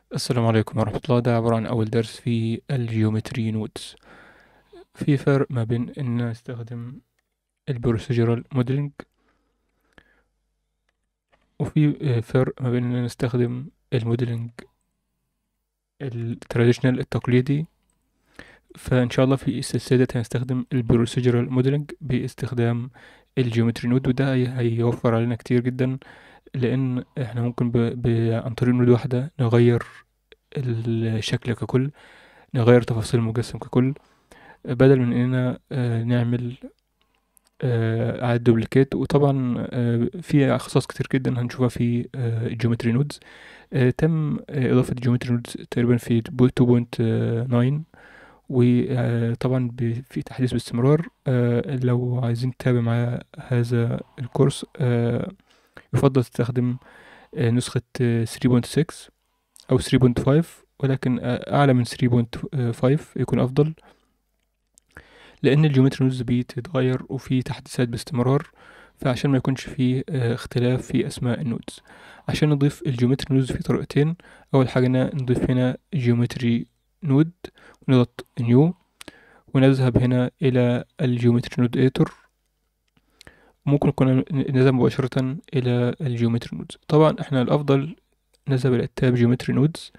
السلام عليكم ورحمة الله ده عبارة عن أول درس في الجيومتري نودز في فرق ما بين إن نستخدم البروسيجرال موديلنج وفي آه، فرق ما بين إن نستخدم الموديلنج التراديشنال التقليدي فإن شاء الله في السلسلة ديت هنستخدم البروسيجرال موديلنج باستخدام الجيومتري نود وده هي- هيوفر علينا كتير جدا لأن احنا ممكن ب... ب... عن طريق نود واحدة نغير الشكل ككل نغير تفاصيل المجسم ككل بدل من اننا آه، نعمل آه، اعادة دوبليكيت وطبعا آه، في خصائص كتير جدا هنشوفها في الجيومتري نودز تم آه، اضافة الجيومتري نودز تقريبا في 2.9 وطبعا في تحديث باستمرار آه، لو عايزين تتابع مع هذا الكورس آه، يفضل تستخدم آه، نسخة آه، 3.6 أو 3.5 ولكن آه، أعلى من 3.5 يكون أفضل لأن الجيومتري نودز بتتغير وفي تحديثات باستمرار فعشان ما يكونش فيه آه، اختلاف في أسماء النودز عشان نضيف الجيومتري نودز في طريقتين أول حاجة إن نضيف هنا جيومتري نود ونضغط نيو ونذهب هنا إلى الجيومتري نود إيتور ممكن كنا نذهب مباشرة إلى الجيومتري نودز طبعا احنا الأفضل نذهب إلى التاب جيومتري نودز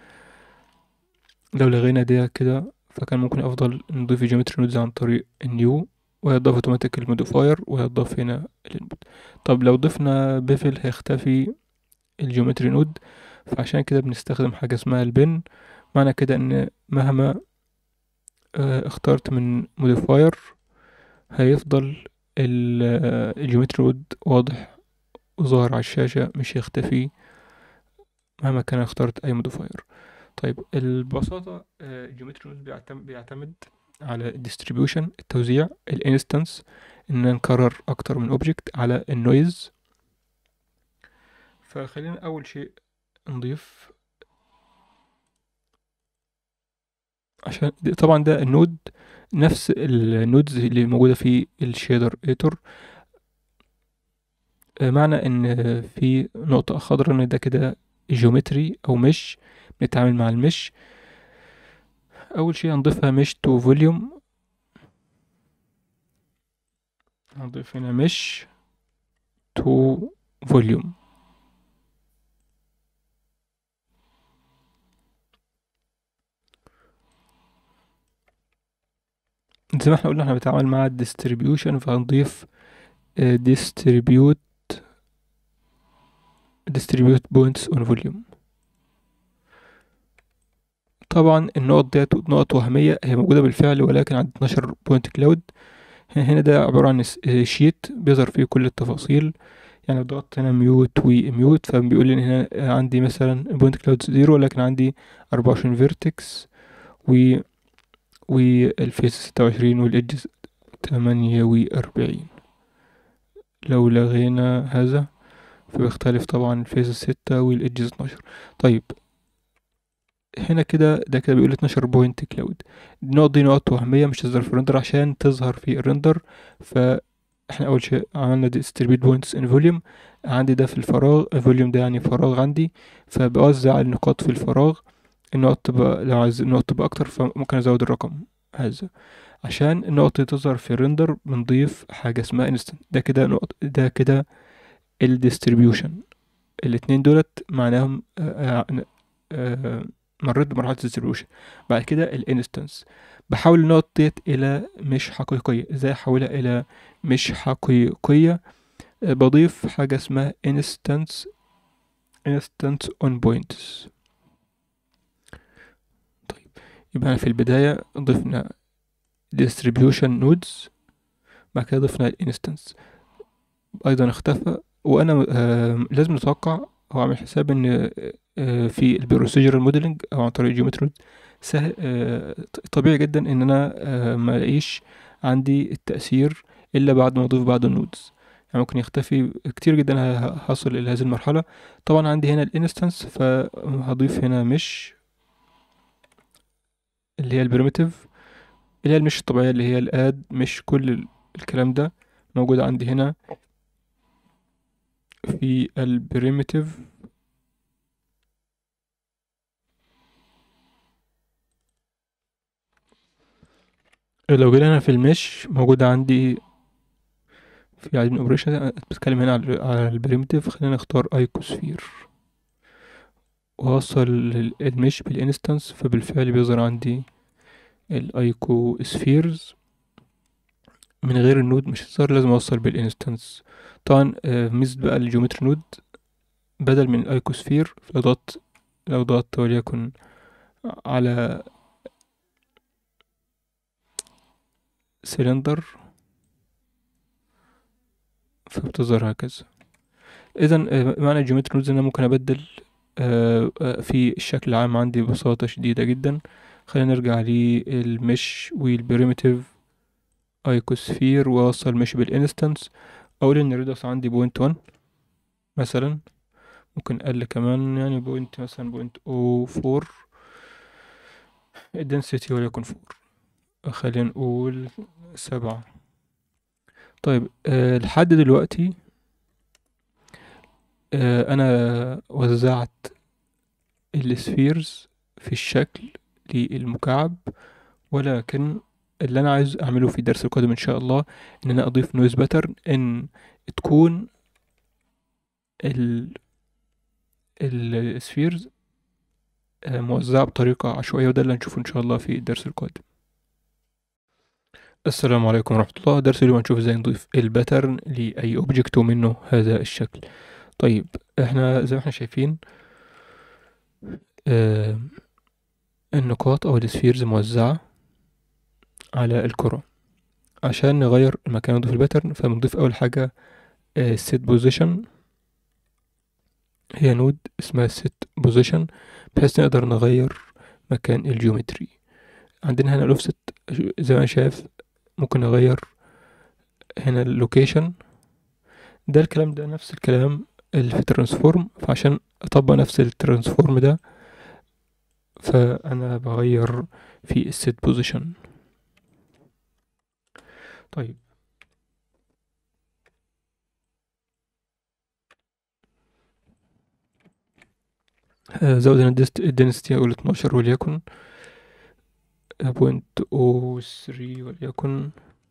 لو لغينا ده كده فكان ممكن أفضل نضيف جيومتري نودز عن طريق النيو ويضاف اوتوماتيك الموديفاير ويضاف هنا الانبوت طب لو ضفنا بيفل هيختفي الجيومتري نود فعشان كده بنستخدم حاجة اسمها البن معنى كده ان مهما آه، اخترت من موديفاير هيفضل الجيومتري نود واضح وظاهر على الشاشة مش هيختفي مهما كان اخترت اي موديفاير طيب البساطة الجيومتري نود بيعتمد, بيعتمد على الديستريبيوشن التوزيع الانستنس ان نكرر اكتر من اوبجكت على النويز فخلينا اول شيء نضيف عشان دي- طبعا ده النود نفس النودز اللي موجودة في الشيدر ايتور معنى ان في نقطة خضراء ان ده كده جيومتري او مش بنتعامل مع المش اول شيء هنضيفها مش تو فوليوم هنضيف هنا مش تو فوليوم زي ما احنا قلنا احنا بنتعامل مع الديستريبيوشن فهنضيف ديستريبيوت distribute points on volume طبعا النقط ديت نقط وهمية هي موجودة بالفعل ولكن عند 12 بوينت كلاود هنا ده عبارة عن شيت بيظهر فيه كل التفاصيل يعني لو ضغطت هنا ميوت وميوت فبيقول لي ان هنا عندي مثلا بوينت كلاود زيرو لكن عندي 24 فيرتكس و والفيس ستة وعشرين والإدجز تمانية وأربعين لو لغينا هذا فبيختلف طبعا الفيس ستة والإدجز اتناشر طيب هنا كده ده كده بيقول اتناشر بوينت كلاود النقط دي نقط وهمية مش هتظهر في الرندر عشان تظهر في الرندر فاحنا أول شيء عملنا distribute points in volume عندي ده في الفراغ الفوليوم ده يعني فراغ عندي فبوزع النقاط في الفراغ النقط تبقى لو عايز النقط تبقى أكتر فممكن أزود الرقم هذا عشان النقط دي تظهر في الرندر بنضيف حاجة اسمها انستنت ده كده نقط ده كده الديستريبيوشن الاتنين دولت معناهم آه، آه، آه، مريت بمرحلة الديستريبيوشن بعد كده الانستنس بحول النقط ديت إلى مش حقيقية ازاي أحولها إلى مش حقيقية آه، بضيف حاجة اسمها instance instance on points طيب يبقى أنا في البداية ضفنا distribution nodes بعد كده ضفنا الانستنس أيضا اختفى وأنا آه لازم نتوقع أو أعمل حساب إن آه في البروسيجرال موديلنج أو عن طريق الجيومتري نود سهل آه طبيعي جدا إن أنا آه ما ألاقيش عندي التأثير إلا بعد ما أضيف بعض النودز يعني ممكن يختفي كتير جدا ه- هصل إلى هذه المرحلة طبعا عندي هنا الانستنس فهضيف هنا مش اللي هي البريمتيف اللي هي المش الطبيعية اللي هي الاد مش كل ال- الكلام ده موجود عندي هنا في البريمتيف لو جينا هنا في المش موجود عندي في عدد من اوبريشن بتكلم هنا على على البريمتيف خلينا نختار ايكوسفير واوصل المش بالانستنس فبالفعل بيظهر عندي الايكو سفيرز من غير النود مش هتظهر لازم اوصل بالانستنس طبعا آه، ميزة بقى الجيومتري نود بدل من الايكوسفير لو ضغطت لو ضغطت وليكن على سلندر فبتظهر هكذا اذا معنى الجيومتري نودز ان انا ممكن ابدل آه، آه، في الشكل العام عندي ببساطة شديدة جدا خلينا نرجع للمش والبريمتيف ايكوسفير واوصل مش بالانستنس اقول ان الريدوس عندي بوينت 1 مثلا ممكن اقل كمان يعني بوينت مثلا بوينت او فور الدنسيتي وليكن فور خلينا نقول سبعة طيب أه لحد دلوقتي أه انا وزعت السفيرز في الشكل للمكعب ولكن اللي انا عايز اعمله في الدرس القادم ان شاء الله ان انا اضيف نويز باترن ان تكون ال السفيرز موزعة بطريقة عشوائية وده اللي هنشوفه ان شاء الله في الدرس القادم السلام عليكم ورحمة الله درس اليوم هنشوف ازاي نضيف الباترن لأي اوبجكت ومنه هذا الشكل طيب احنا زي ما احنا شايفين آه النقاط او السفيرز موزعة على الكرة عشان نغير المكان نضيف الباترن فبنضيف اول حاجة set position هي نود اسمها set position بحيث نقدر نغير مكان الجيومتري عندنا هنا الاوفست زي ما انا شايف ممكن نغير هنا اللوكيشن ده الكلام ده نفس الكلام اللي في ترانسفورم فعشان اطبق نفس الترانسفورم ده فانا بغير في السيت بوزيشن طيب زود هنا الدنسيتي اقول اتناشر وليكن بوينت او ثري وليكن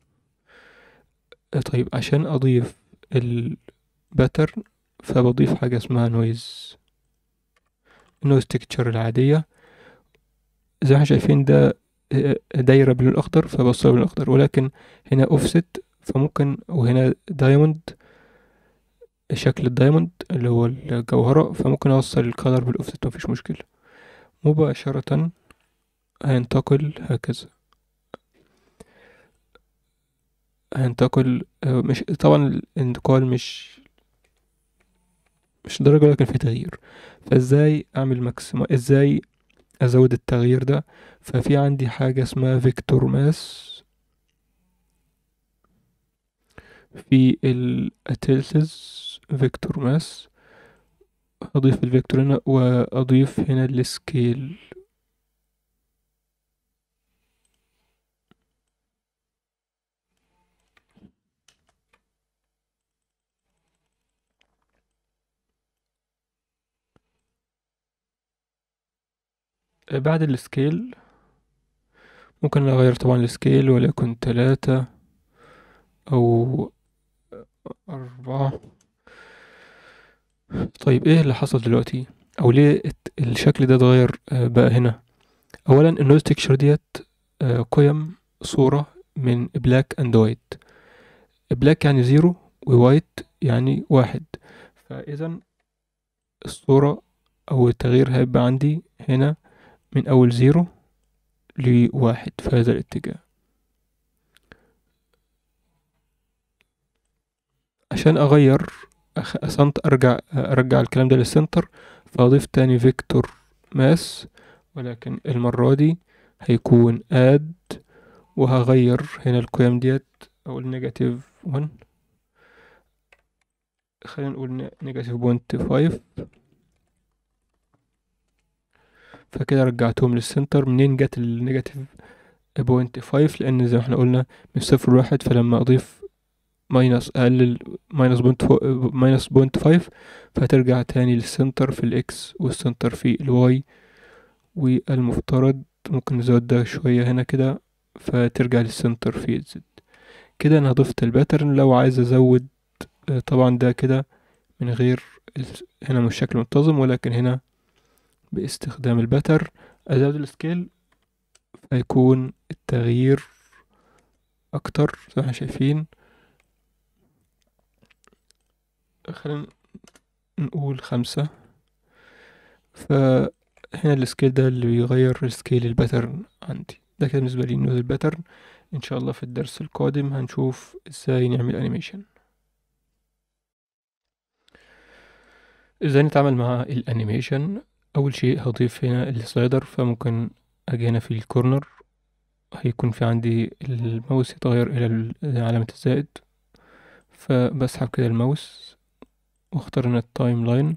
طيب عشان اضيف الباترن فبضيف حاجة اسمها نويز النويز تكتشر العادية زي ما احنا شايفين ده دايرة باللون الأخضر فبوصلها باللون الأخضر ولكن هنا اوفست فممكن وهنا دايموند شكل الدايموند اللي هو الجوهرة فممكن أوصل الكالر بالأوفست مفيش مشكلة مباشرة هينتقل هكذا هينتقل مش طبعا الانتقال مش مش درجة لكن في تغيير فازاي اعمل ماكسيمم ازاي ازود التغيير ده ففي عندي حاجة اسمها فيكتور ماس في الاتلسز فيكتور ماس اضيف الفيكتور هنا واضيف هنا السكيل بعد السكيل ممكن اغير طبعا السكيل وليكن تلاتة او اربعة طيب ايه اللي حصل دلوقتي او ليه الشكل ده اتغير بقى هنا اولا النويز تكشر ديت قيم صورة من بلاك اند وايت بلاك يعني زيرو ووايت يعني واحد فاذا الصورة او التغيير هيبقى عندي هنا من اول زيرو لواحد في هذا الاتجاه عشان اغير أسنت ارجع ارجع الكلام ده للسنتر فاضيف تاني فيكتور ماس ولكن المرة دي هيكون اد وهغير هنا القيم ديت اقول نيجاتيف ون خلينا نقول نيجاتيف بوينت فايف فكده رجعتهم للسنتر منين جت النيجاتيف بوينت فايف لان زي ما احنا قلنا من صفر لواحد فلما اضيف ماينس اقلل ماينس بوينت ماينس بوينت فايف فهترجع تاني للسنتر في الاكس والسنتر في الواي والمفترض ممكن نزود ده شوية هنا كده فترجع للسنتر في الزد كده انا ضفت الباترن لو عايز ازود آه، طبعا ده كده من غير ال- هنا مش شكل منتظم ولكن هنا باستخدام الباترن ازود السكيل فيكون التغيير اكتر زي ما احنا شايفين خلينا نقول خمسة فهنا السكيل ده اللي بيغير السكيل الباترن عندي ده كده بالنسبة لي نود الباترن ان شاء الله في الدرس القادم هنشوف ازاي نعمل انيميشن ازاي نتعامل مع الانيميشن اول شيء هضيف هنا السلايدر فممكن اجي هنا في الكورنر هيكون في عندي الماوس يتغير الى ال- علامة الزائد فبسحب كده الماوس واختار هنا التايم لاين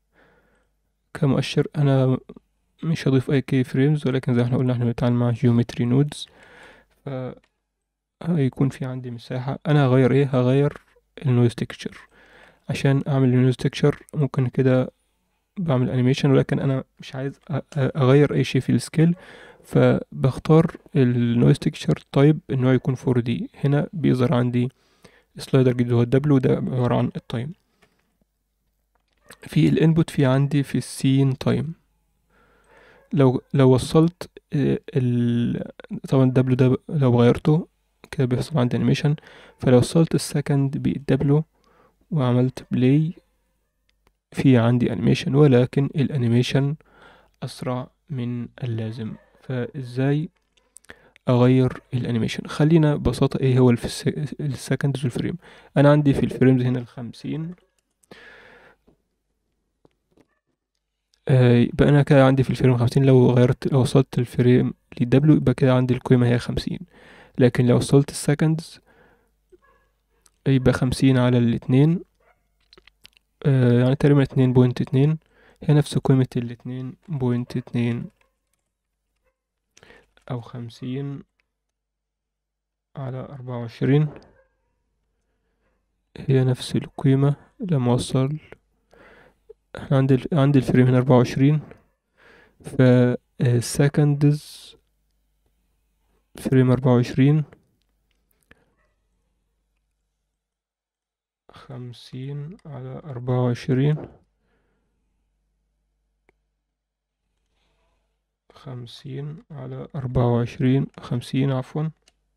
كمؤشر انا مش هضيف اي كي فريمز ولكن زي ما احنا قلنا احنا بنتعامل مع جيومتري نودز ف هيكون في عندي مساحة انا هغير ايه هغير النويز تكتشر عشان اعمل النويز تكتشر ممكن كده بعمل انيميشن ولكن انا مش عايز أ- أ- اغير اي شيء في السكيل فبختار النويز تكتشر تايب ان هو يكون 4 دي هنا بيظهر عندي سلايدر جديد هو الدبليو ده عبارة عن التايم في الانبوت في عندي في السين تايم لو لو وصلت آه، ال طبعا الدبليو ده لو غيرته كده بيحصل عندي انيميشن فلو وصلت السكند بالدبليو وعملت بلاي في عندي انيميشن ولكن الانيميشن اسرع من اللازم فازاي اغير الانيميشن خلينا ببساطة ايه هو الف- السكندز والفريم انا عندي في الفريمز هنا الخمسين آه، يبقى انا كده عندي في الفريم خمسين لو غيرت لو وصلت الفريم للدبليو يبقى كده عندي القيمة هي خمسين لكن لو وصلت السكندز يبقى خمسين على الاتنين آه، يعني تقريبا اتنين بوينت اتنين هي نفس قيمة الاتنين بوينت اتنين أو خمسين على أربعة وعشرين هي نفس القيمة لما أوصل احنا عندي ال- عندي الفريم هنا أربعة وعشرين فالسكندز فريم أربعة وعشرين خمسين على أربعة وعشرين خمسين على أربعة وعشرين خمسين عفوا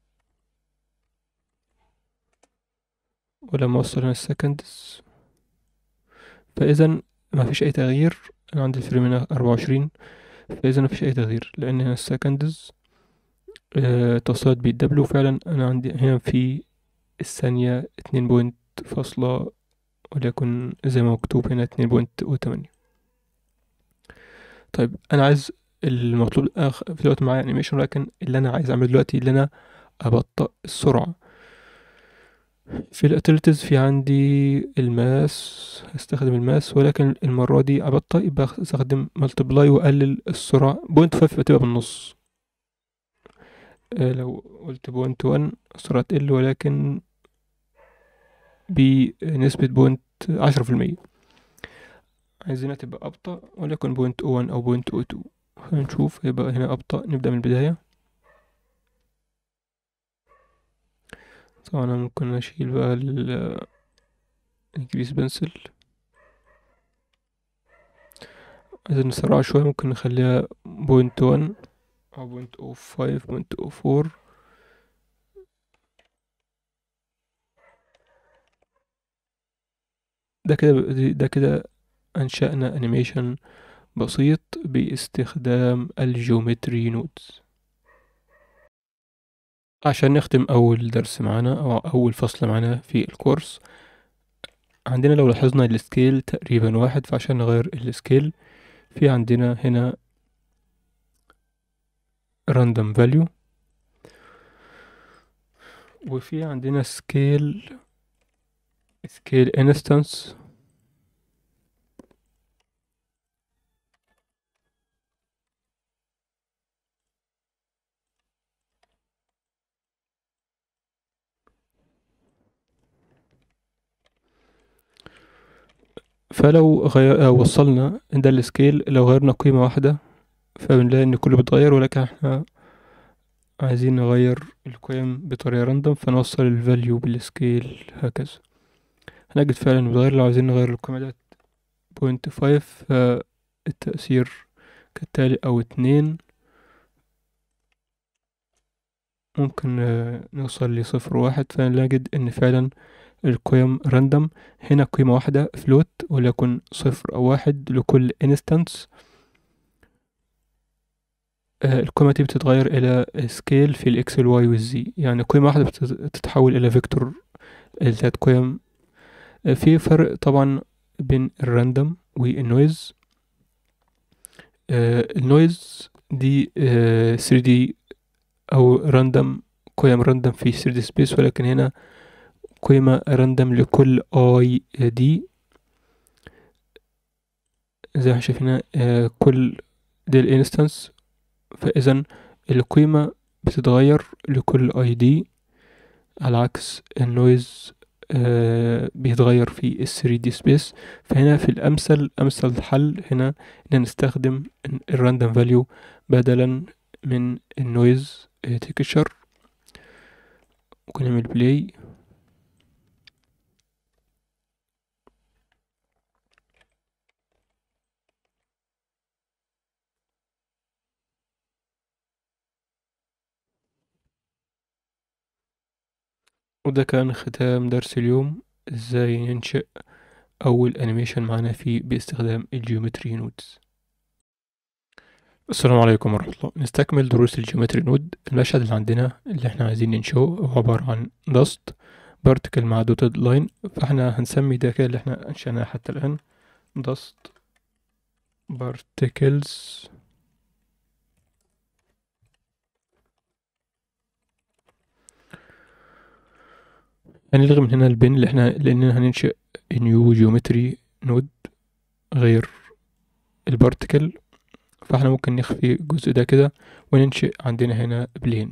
ولما أوصل هنا السكندز فإذا ما فيش أي تغيير أنا عندي الفريم هنا أربعة وعشرين فإذا ما فيش أي تغيير لأن هنا السكندز آه، توصلت بالدبليو فعلا أنا عندي هنا في الثانية اتنين بوينت فاصلة وليكن زي ما مكتوب هنا اتنين بوينت وتمانية طيب أنا عايز المطلوب أخ... في دلوقتي معايا انيميشن ولكن اللي أنا عايز أعمله دلوقتي اللي أنا أبطأ السرعة في الاتيليتيز في عندي الماس هستخدم الماس ولكن المرة دي أبطأ يبقى أستخدم ملتبلاي وأقلل السرعة بوينت فايف يبقى تبقى بالنص آه، لو قلت بوينت وان السرعة تقل ولكن بنسبة بوينت عشرة في المية عايزينها تبقى أبطأ وليكن بوينت او وان أو بوينت او تو هنشوف هيبقى هنا أبطأ نبدأ من البداية طبعا أنا ممكن أشيل بقى ال الجريس بنسل عايزين نسرعها شوية ممكن نخليها بوينت وان أو بوينت او فايف بوينت او فور ده كده ده كده أنشأنا أنيميشن بسيط باستخدام الجيومتري نودز عشان نختم أول درس معانا أو أول فصل معانا في الكورس عندنا لو لاحظنا السكيل تقريبا واحد فعشان نغير السكيل في عندنا هنا random value وفي عندنا scale scale instance فلو غير وصلنا ده السكيل لو غيرنا قيمة واحدة فبنلاقي ان كله بيتغير ولكن احنا عايزين نغير القيم بطريقة راندوم فنوصل الفاليو بالسكيل هكذا هنجد فعلا بتغير لو عايزين نغير القيمة ديت بوينت فايف فالتأثير كالتالي أو اتنين ممكن آه، نوصل لصفر واحد فنجد إن فعلا القيم راندوم هنا قيمة واحدة فلوت وليكن صفر أو واحد لكل انستنس القيمة دي بتتغير إلى سكيل في الإكس والواي والزي يعني قيمة واحدة بتتحول إلى فيكتور ذات قيم آه، في فرق طبعا بين الراندوم والنويز آه، النويز دي 3 دي أو راندوم قيم راندوم في 3 دي سبيس ولكن هنا قيمة راندوم لكل اي دي زي ما شايفين آه، كل دي الانستنس فاذا القيمة بتتغير لكل اي دي على عكس النويز آه بيتغير في ال 3 دي سبيس فهنا في الامثل امثل حل هنا ان نستخدم الراندوم فاليو بدلا من النويز تكشر ممكن نعمل بلاي وده كان ختام درس اليوم ازاي ننشئ اول انيميشن معنا فيه باستخدام الجيومتري نودز السلام عليكم ورحمة الله نستكمل دروس الجيومتري نود المشهد اللي عندنا اللي احنا عايزين ننشئه هو عبارة عن دست بارتكل مع دوتد لاين فاحنا هنسمي ده كده اللي احنا انشأناه حتى الان دست بارتكلز هنلغي من هنا البن اللي احنا لاننا هننشئ نيو جيومتري نود غير البارتكل فاحنا ممكن نخفي الجزء ده كده وننشئ عندنا هنا بلين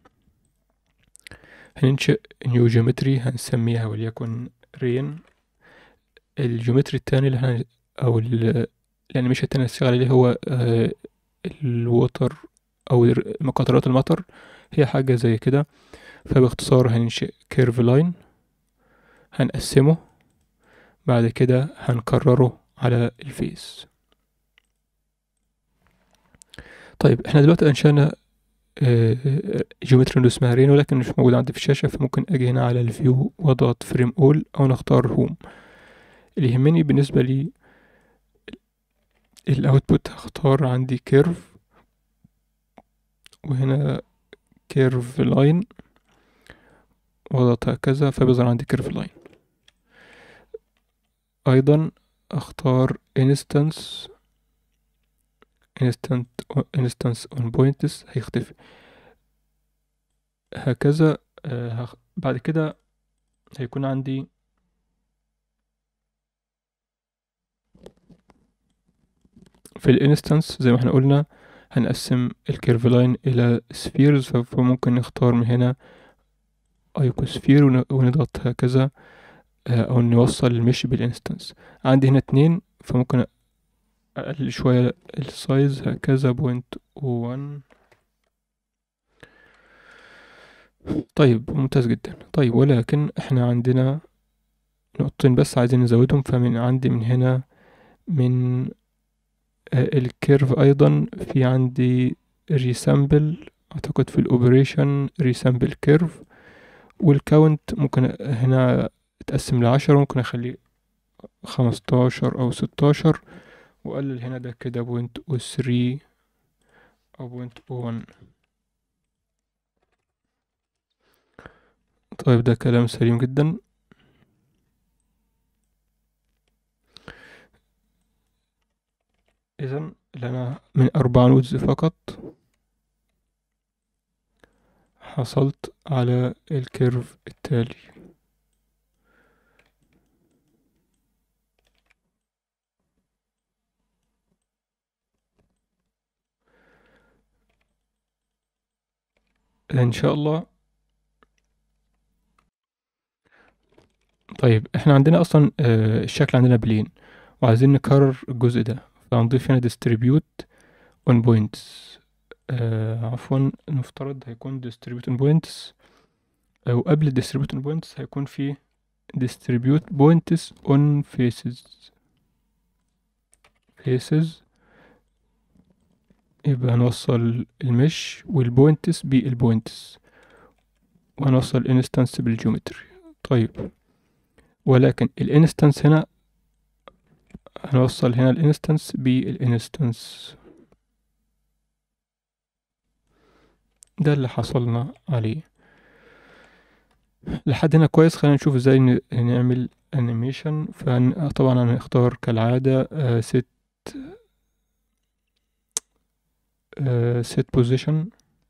هننشئ نيو جيومتري هنسميها وليكن رين الجيومتري التاني اللي احنا او الانيميشن التاني اللي هنشتغل عليه هو آه الوتر او مقاطرات المطر هي حاجة زي كده فباختصار هننشئ كيرف لاين هنقسمه بعد كده هنكرره على الفيس طيب احنا دلوقتي انشأنا جيومتري نود اسمها رين ولكن مش موجود عندي في الشاشة فممكن اجي هنا على الفيو واضغط فريم اول او نختار هوم اللي يهمني بالنسبة لي الاوتبوت هختار عندي كيرف وهنا كيرف لاين واضغط هكذا فبيظهر عندي كيرف لاين ايضا اختار instance instant instance on points هيختفي هكذا آه بعد كده هيكون عندي في الانستنس زي ما احنا قلنا هنقسم الكيرف لاين الى سفيرز فممكن نختار من هنا ايكوسفير ونضغط هكذا او نوصل المش بالانستنس عندي هنا اتنين فممكن اقلل شوية السايز هكذا بوينت وان طيب ممتاز جدا طيب ولكن احنا عندنا نقطتين بس عايزين نزودهم فمن عندي من هنا من الكيرف ايضا في عندي ريسامبل اعتقد في الاوبريشن ريسامبل كيرف والكاونت ممكن هنا تقسم لعشرة ممكن اخليه خمستاشر او ستاشر واقلل هنا ده كده بوينت او ثري او بوينت او ون طيب ده كلام سليم جدا اذا لنا من اربع نودز فقط حصلت على الكيرف التالي ان شاء الله طيب احنا عندنا اصلا آه الشكل عندنا بلين وعايزين نكرر الجزء ده فهنضيف هنا distribute on points آه عفوا نفترض هيكون distributing points أو قبل distributing points هيكون في distribute points on faces faces يبقى هنوصل المش والبوينتس بالبوينتس وهنوصل الانستانس بالجيومتري طيب ولكن الانستانس هنا هنوصل هنا الانستانس بالانستانس ده اللي حصلنا عليه لحد هنا كويس خلينا نشوف ازاي ن- نعمل انيميشن فطبعا هنختار كالعادة ست set position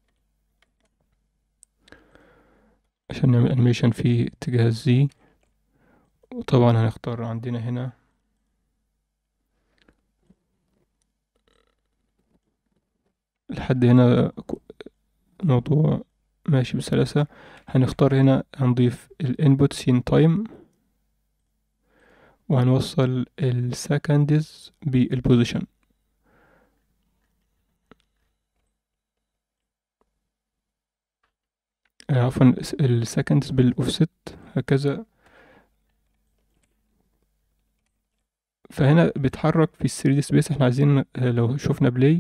عشان نعمل انيميشن في اتجاه الزي وطبعا هنختار عندنا هنا لحد هنا ك- الموضوع ماشي بسلاسة هنختار هنا هنضيف الانبوت سين تايم وهنوصل السكندز بالبوزيشن عفوا السكندز بالاوفست هكذا فهنا بيتحرك في ال 3 دي سبيس احنا عايزين آه، لو شفنا بلاي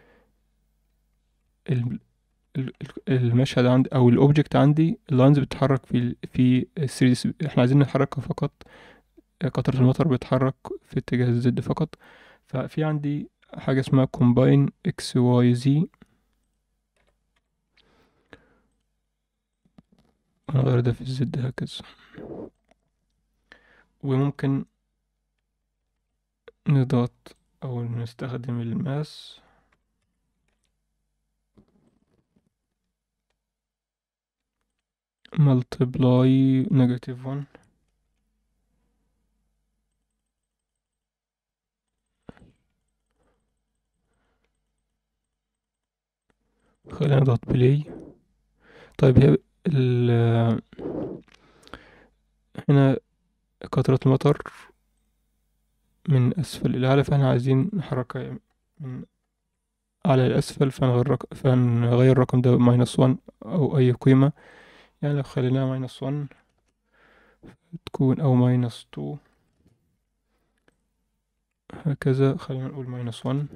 ال- ال- المشهد عندي او الاوبجكت عندي اللاينز بتتحرك في ال في ال 3 دي سبيس احنا عايزين نحركها فقط قطرة المطر بيتحرك في اتجاه الزد فقط ففي عندي حاجة اسمها combine x y z هنغير ده في الزد هكذا وممكن نضغط أو نستخدم الماس multiply negative one خلينا نضغط بلاي طيب هي ال هنا قطرة المطر من أسفل إلى أعلى فاحنا عايزين نحركها من أعلى إلى أسفل فنغير رق- فنغير الرقم ده ماينس وان أو أي قيمة يعني لو خليناها ماينس وان تكون أو ماينس تو هكذا خلينا نقول ماينس وان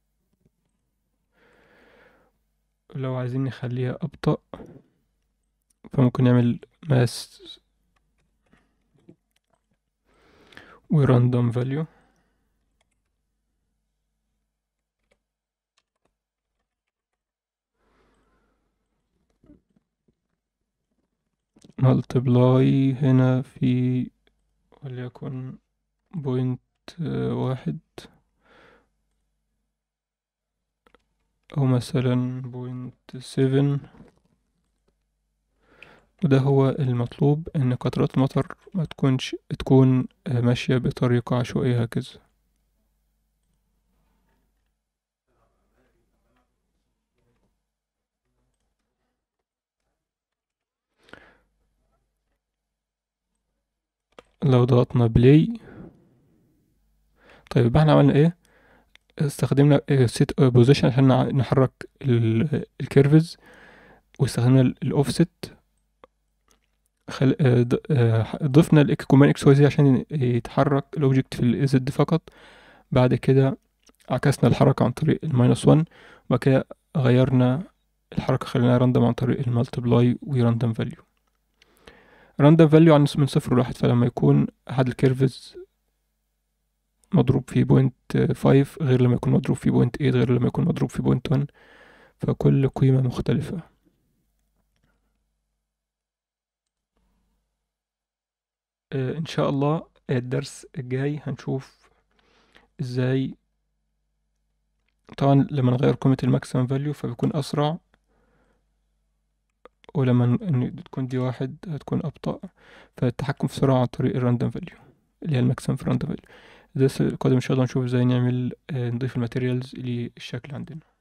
لو عايزين نخليها أبطأ فممكن نعمل ماس ورandom value multiply هنا في وليكن بوينت واحد أو مثلا بوينت سيفن وده هو المطلوب إن قطرات المطر ما تكونش تكون آه، ماشية بطريقة عشوائية هكذا لو ضغطنا بلاي طيب يبقى احنا عملنا ايه استخدمنا سيت بوزيشن عشان نع- نحرك الكيرفز واستخدمنا الاوفست خل... آه، ض- آه، ضفنا الاكس كومان اكس واي زي عشان يتحرك الاوبجكت في الزد فقط بعد كده عكسنا الحركة عن طريق الماينس 1 وبعد كده غيرنا الحركة خليناها راندوم عن طريق المالتبلاي وراندوم فاليو راندوم فاليو عن من صفر لواحد فلما يكون أحد الكيرفز مضروب في بوينت فايف غير لما يكون مضروب في بوينت ايت غير لما يكون مضروب في بوينت ون فكل قيمة مختلفة آه، ان شاء الله الدرس الجاي هنشوف ازاي طبعا لما نغير قيمة الماكسيمم فاليو فبيكون أسرع ولما ن- إن تكون دي واحد هتكون أبطأ فالتحكم في السرعة عن طريق الراندوم فاليو اللي هي الماكسيمم في الراندوم فاليو الدرس القادم إن شاء الله نشوف ازاي نعمل آه، نضيف الماتيريالز للشكل عندنا